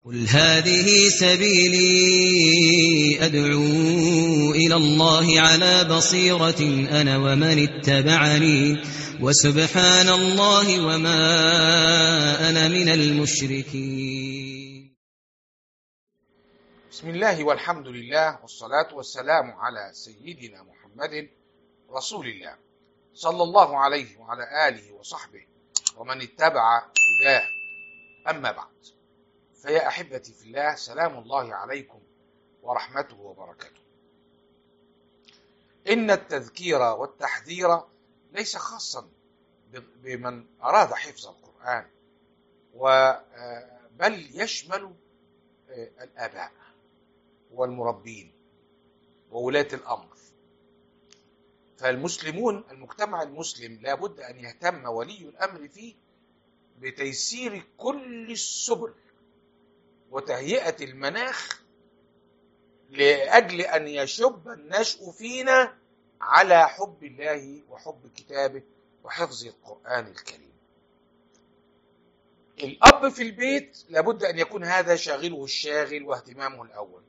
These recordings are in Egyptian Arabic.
قل هذه سبيلي أدعو إلى الله على بصيرة أنا ومن اتبعني وسبحان الله وما أنا من المشركين بسم الله والحمد لله والصلاة والسلام على سيدنا محمد رسول الله صلى الله عليه وعلى آله وصحبه ومن اتبع هداه أما بعد فيا أحبتي في الله سلام الله عليكم ورحمته وبركاته إن التذكير والتحذير ليس خاصا بمن أراد حفظ القرآن بل يشمل الآباء والمربين وولاة الأمر فالمسلمون المجتمع المسلم لابد أن يهتم ولي الأمر فيه بتيسير كل السبل وتهيئة المناخ لأجل أن يشب النشء فينا على حب الله وحب كتابه وحفظ القرآن الكريم الأب في البيت لابد أن يكون هذا شاغله الشاغل واهتمامه الأول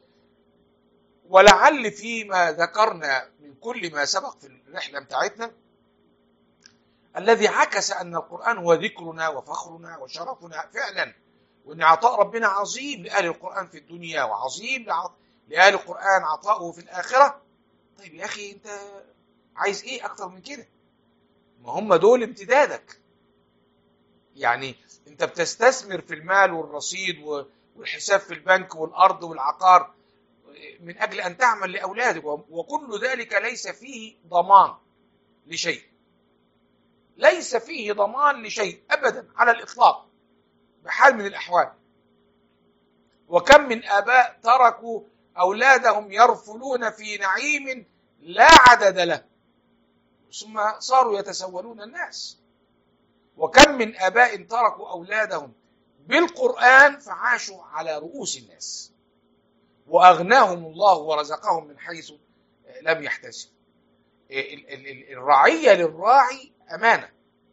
ولعل فيما ذكرنا من كل ما سبق في الرحلة بتاعتنا الذي عكس أن القرآن هو ذكرنا وفخرنا وشرفنا فعلا وأن عطاء ربنا عظيم لأهل القرآن في الدنيا وعظيم لأهل القرآن عطاؤه في الآخرة طيب يا أخي أنت عايز إيه أكتر من كده ما هم دول امتدادك يعني أنت بتستثمر في المال والرصيد والحساب في البنك والأرض والعقار من أجل أن تعمل لأولادك وكل ذلك ليس فيه ضمان لشيء ليس فيه ضمان لشيء أبدا على الإطلاق بحال من الأحوال وكم من آباء تركوا أولادهم يرفلون في نعيم لا عدد له ثم صاروا يتسولون الناس وكم من آباء تركوا أولادهم بالقرآن فعاشوا على رؤوس الناس وأغناهم الله ورزقهم من حيث لم يحتسب الرعية للراعي أمانة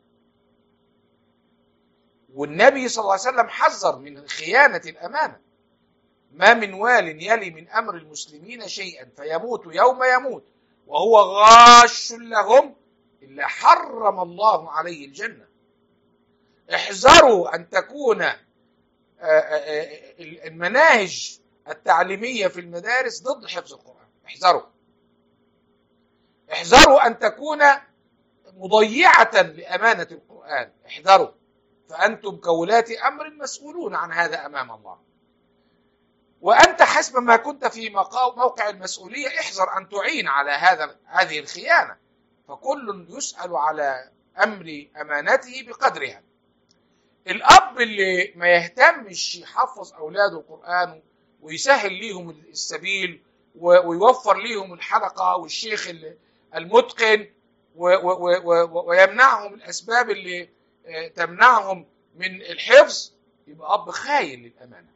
والنبي صلى الله عليه وسلم حذر من خيانة الأمانة ما من وال يلي من أمر المسلمين شيئا فيموت يوم يموت وهو غاش لهم إلا حرم الله عليه الجنة احذروا أن تكون المناهج التعليمية في المدارس ضد حفظ القرآن احذروا احذروا أن تكون مضيعة لأمانة القرآن احذروا فأنتم كولاة أمر مسؤولون عن هذا أمام الله وأنت حسب ما كنت في موقع المسؤولية احذر أن تعين على هذا هذه الخيانة فكل يسأل على أمر أمانته بقدرها الأب اللي ما يهتمش يحفظ أولاده القرآن ويسهل ليهم السبيل ويوفر ليهم الحلقة والشيخ المتقن ويمنعهم الأسباب اللي تمنعهم من الحفظ يبقى أب خاين للأمانة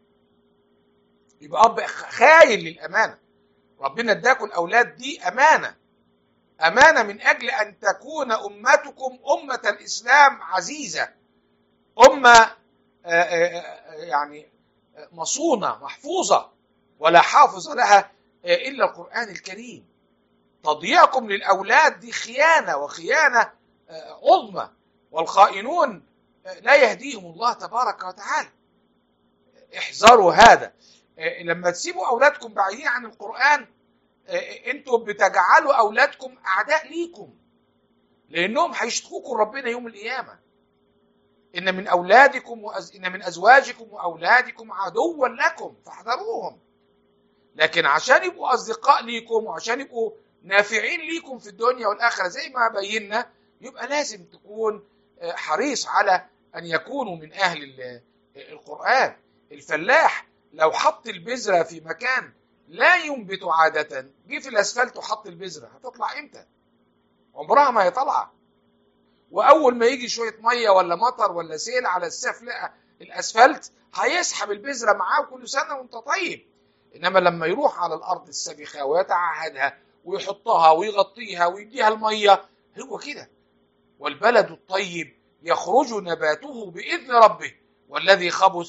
يبقى أب خاين للأمانة ربنا اداكم الأولاد دي أمانة أمانة من أجل أن تكون أمتكم أمة الإسلام عزيزة أمة يعني مصونة محفوظة ولا حافظ لها إلا القرآن الكريم تضييعكم للأولاد دي خيانة وخيانة عظمى والخائنون لا يهديهم الله تبارك وتعالى احذروا هذا لما تسيبوا أولادكم بعيدين عن القرآن انتم بتجعلوا أولادكم أعداء ليكم لأنهم هيشتكوكم ربنا يوم القيامة إن من أولادكم وأز... إن من أزواجكم وأولادكم عدوا لكم فاحذروهم لكن عشان يبقوا أصدقاء ليكم وعشان يبقوا نافعين ليكم في الدنيا والآخرة زي ما بينا يبقى لازم تكون حريص على أن يكونوا من أهل القرآن الفلاح لو حط البذرة في مكان لا ينبت عادة جه في الأسفلت وحط البذرة هتطلع إمتى؟ عمرها ما هي طالعة وأول ما يجي شوية مية ولا مطر ولا سيل على السفل الأسفلت هيسحب البذرة معاه كل سنة وأنت طيب إنما لما يروح على الأرض السبخة ويتعهدها ويحطها ويغطيها ويديها المية هو كده والبلد الطيب يخرج نباته بإذن ربه والذي خبث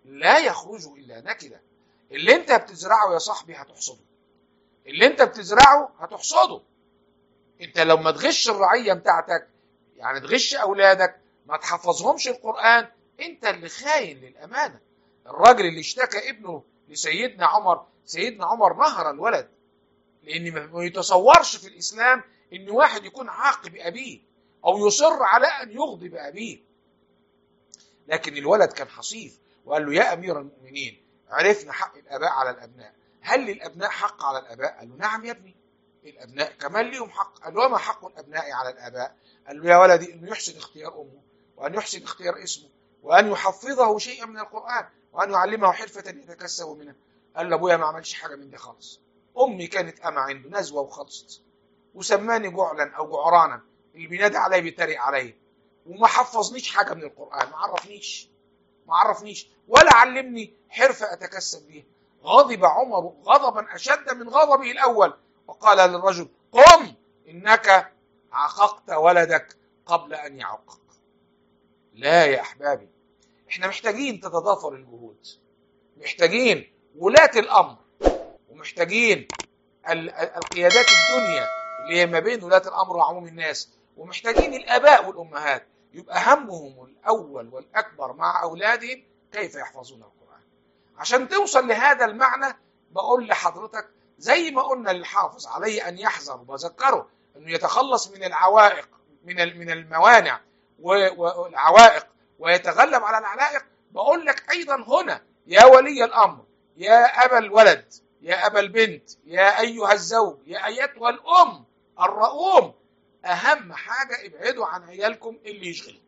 لا يخرج الا نكده اللي انت بتزرعه يا صاحبي هتحصده اللي انت بتزرعه هتحصده انت لو ما تغش الرعيه بتاعتك يعني تغش اولادك ما تحفظهمش القران انت اللي خاين للامانه الراجل اللي اشتكى ابنه لسيدنا عمر سيدنا عمر نهر الولد لان ما يتصورش في الاسلام ان واحد يكون عاق بابيه او يصر على ان يغضب بابيه لكن الولد كان حصيف وقال له يا امير المؤمنين عرفنا حق الاباء على الابناء هل للابناء حق على الاباء قال له نعم يا ابني الابناء كمان ليهم حق قال له وما حق الابناء على الاباء قال له يا ولدي انه يحسن اختيار امه وان يحسن اختيار اسمه وان يحفظه شيئا من القران وان يعلمه حرفه يتكسب منها قال له ابويا ما عملش حاجه من دي خالص امي كانت اما عنده نزوه وخلصت وسماني جعلا او جعرانا اللي بينادي عليا بيتريق عليا وما حفظنيش حاجه من القران ما عرفنيش ما عرفنيش ولا علمني حرفه اتكسب بيها غضب عمر غضبا اشد من غضبه الاول وقال للرجل قم انك عققت ولدك قبل ان يعقق لا يا احبابي احنا محتاجين تتضافر الجهود محتاجين ولاة الامر ومحتاجين القيادات الدنيا اللي هي ما بين ولاة الامر وعموم الناس ومحتاجين الاباء والامهات يبقى همهم الاول والاكبر مع اولادهم كيف يحفظون القران عشان توصل لهذا المعنى بقول لحضرتك زي ما قلنا للحافظ عليه ان يحذر وبذكره انه يتخلص من العوائق من من الموانع والعوائق ويتغلب على العلائق بقول لك ايضا هنا يا ولي الامر يا ابا الولد يا ابا البنت يا ايها الزوج يا ايتها الام الرؤوم اهم حاجه ابعدوا عن عيالكم اللي يشغلهم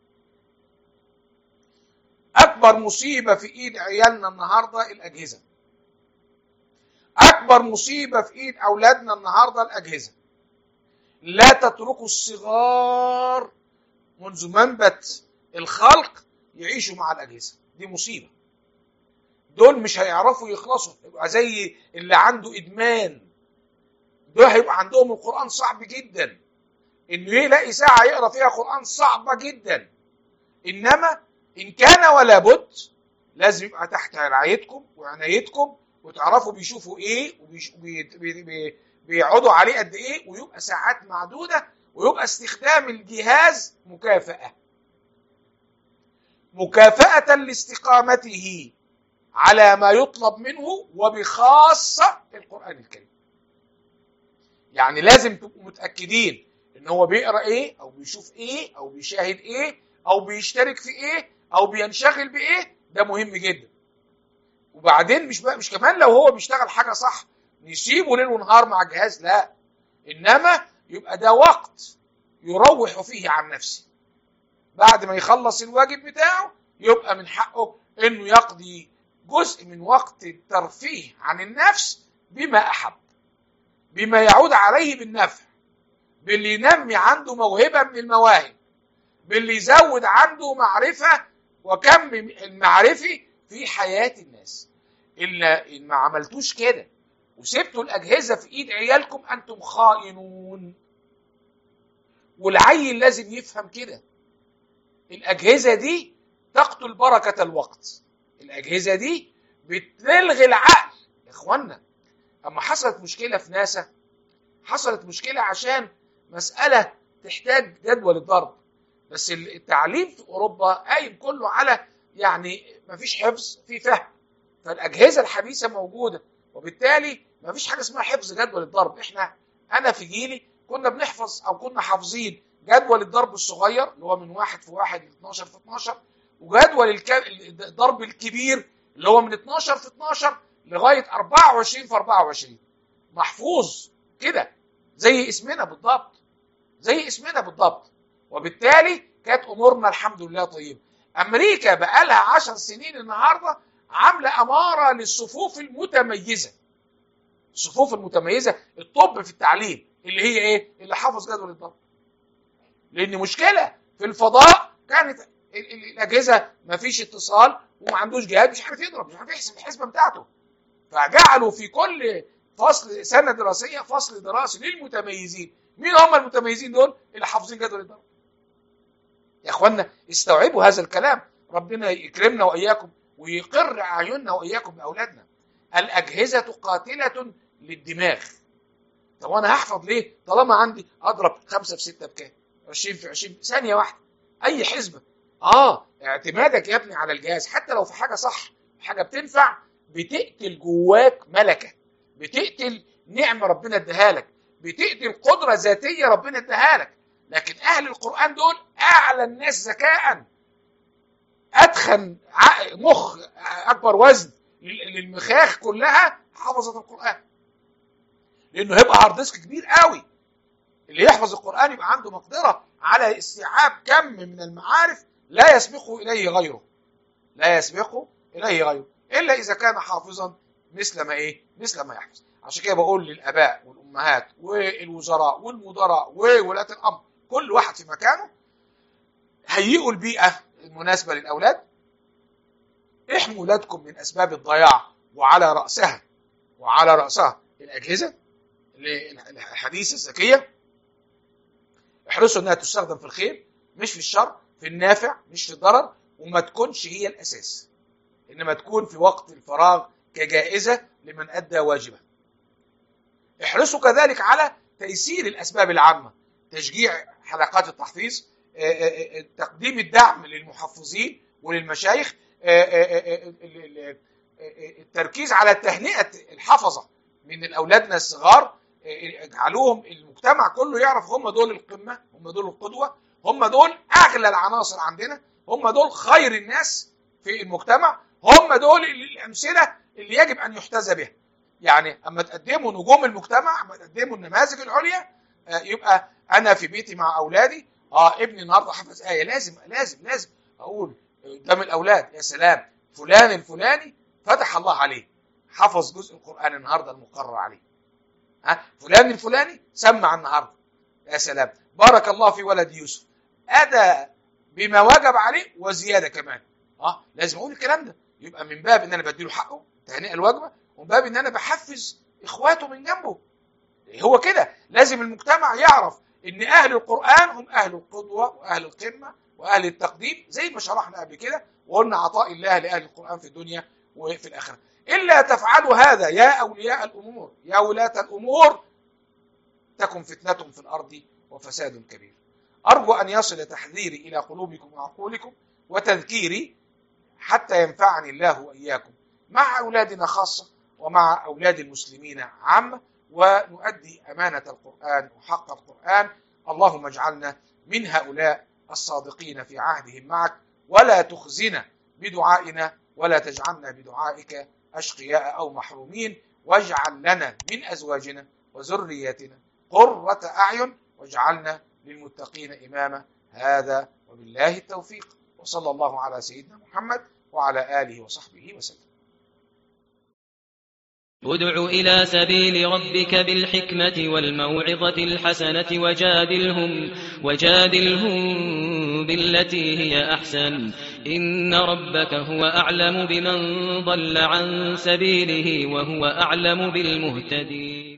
اكبر مصيبه في ايد عيالنا النهارده الاجهزه اكبر مصيبه في ايد اولادنا النهارده الاجهزه لا تتركوا الصغار منذ منبت الخلق يعيشوا مع الاجهزه دي مصيبه دول مش هيعرفوا يخلصوا يبقى زي اللي عنده ادمان دول هيبقى عندهم القران صعب جدا انه يلاقي ساعه يقرا فيها قران صعبه جدا انما ان كان ولا بد لازم يبقى تحت رعايتكم وعنايتكم وتعرفوا بيشوفوا ايه وبيقعدوا عليه قد ايه ويبقى ساعات معدوده ويبقى استخدام الجهاز مكافاه مكافاه لاستقامته على ما يطلب منه وبخاصه القران الكريم يعني لازم تبقوا متاكدين ان هو بيقرا ايه او بيشوف ايه او بيشاهد ايه او بيشترك في ايه او بينشغل بايه ده مهم جدا وبعدين مش بقى مش كمان لو هو بيشتغل حاجه صح نسيبه ليل ونهار مع الجهاز لا انما يبقى ده وقت يروح فيه عن نفسه بعد ما يخلص الواجب بتاعه يبقى من حقه انه يقضي جزء من وقت الترفيه عن النفس بما احب بما يعود عليه بالنفع باللي ينمي عنده موهبه من المواهب باللي يزود عنده معرفه وكم المعرفي في حياه الناس الا ان ما عملتوش كده وسبتوا الاجهزه في ايد عيالكم انتم خائنون والعيل لازم يفهم كده الاجهزه دي تقتل بركه الوقت الاجهزه دي بتلغي العقل يا اخوانا اما حصلت مشكله في ناسا حصلت مشكله عشان مساله تحتاج جدول الضرب بس التعليم في اوروبا قايم كله على يعني ما فيش حفظ في فهم فالاجهزه الحديثه موجوده وبالتالي ما فيش حاجه اسمها حفظ جدول الضرب احنا انا في جيلي كنا بنحفظ او كنا حافظين جدول الضرب الصغير اللي هو من واحد في واحد ل 12 في 12 وجدول الك... الضرب الكبير اللي هو من 12 في 12 لغايه 24 في 24 محفوظ كده زي اسمنا بالضبط زي اسمنا بالضبط وبالتالي كانت امورنا الحمد لله طيبه امريكا بقى لها 10 سنين النهارده عامله اماره للصفوف المتميزه الصفوف المتميزه الطب في التعليم اللي هي ايه اللي حافظ جدول الضرب لان مشكله في الفضاء كانت الاجهزه ما فيش اتصال وما عندوش جهاز مش عارف يضرب مش عارف يحسب الحسبه بتاعته فجعلوا في كل فصل سنه دراسيه فصل دراسي للمتميزين مين هم المتميزين دول اللي حافظين جدول الضرب يا اخوانا استوعبوا هذا الكلام ربنا يكرمنا واياكم ويقر اعيننا واياكم باولادنا الاجهزه قاتله للدماغ طب وانا هحفظ ليه طالما عندي اضرب خمسة في ستة بكام 20 في 20 ثانيه واحده اي حسبه اه اعتمادك يا ابني على الجهاز حتى لو في حاجه صح حاجه بتنفع بتقتل جواك ملكه بتقتل نعمه ربنا اداها لك بتقتل قدره ذاتيه ربنا اداها لك لكن اهل القران دول اعلى الناس ذكاء ادخن مخ اكبر وزن للمخاخ كلها حفظت القران لانه هيبقى هارد ديسك كبير قوي اللي يحفظ القران يبقى عنده مقدره على استيعاب كم من المعارف لا يسبقه اليه غيره لا يسبقه اليه غيره الا اذا كان حافظا مثل ما ايه مثل ما يحفظ عشان كده بقول للاباء والامهات والوزراء والمدراء وولاة الامر كل واحد في مكانه هيئوا البيئه المناسبه للاولاد احموا اولادكم من اسباب الضياع وعلى راسها وعلى راسها الاجهزه الحديثه الذكيه احرصوا انها تستخدم في الخير مش في الشر في النافع مش في الضرر وما تكونش هي الاساس انما تكون في وقت الفراغ كجائزه لمن ادى واجبه احرصوا كذلك على تيسير الاسباب العامه تشجيع حلقات التحفيظ تقديم الدعم للمحفظين وللمشايخ التركيز على تهنئه الحفظه من اولادنا الصغار اجعلوهم المجتمع كله يعرف هم دول القمه هم دول القدوه هم دول اغلى العناصر عندنا هم دول خير الناس في المجتمع هم دول الامثله اللي يجب ان يحتذى بها يعني اما تقدموا نجوم المجتمع اما تقدموا النماذج العليا يبقى انا في بيتي مع اولادي اه ابني النهارده حفظ ايه لازم لازم لازم اقول قدام الاولاد يا سلام فلان الفلاني فتح الله عليه حفظ جزء القران النهارده المقرر عليه ها فلان الفلاني سمع النهارده يا سلام بارك الله في ولد يوسف ادى بما وجب عليه وزياده كمان اه لازم اقول الكلام ده يبقى من باب ان انا بديله حقه تهنئه الوجبه ومن باب ان انا بحفز اخواته من جنبه هو كده لازم المجتمع يعرف ان اهل القران هم اهل القدوه واهل القمه واهل التقديم زي ما شرحنا قبل كده وقلنا عطاء الله لاهل القران في الدنيا وفي الاخره الا تفعلوا هذا يا اولياء الامور يا ولاه الامور تكن فتنه في الارض وفساد كبير ارجو ان يصل تحذيري الى قلوبكم وعقولكم وتذكيري حتى ينفعني الله واياكم مع اولادنا خاصه ومع اولاد المسلمين عامه ونؤدي امانه القران وحق القران اللهم اجعلنا من هؤلاء الصادقين في عهدهم معك ولا تخزنا بدعائنا ولا تجعلنا بدعائك اشقياء او محرومين واجعل لنا من ازواجنا وذرياتنا قرة اعين واجعلنا للمتقين اماما هذا وبالله التوفيق وصلى الله على سيدنا محمد وعلى اله وصحبه وسلم ادع إلى سبيل ربك بالحكمة والموعظة الحسنة وجادلهم وجادلهم بالتي هي أحسن إن ربك هو أعلم بمن ضل عن سبيله وهو أعلم بالمهتدين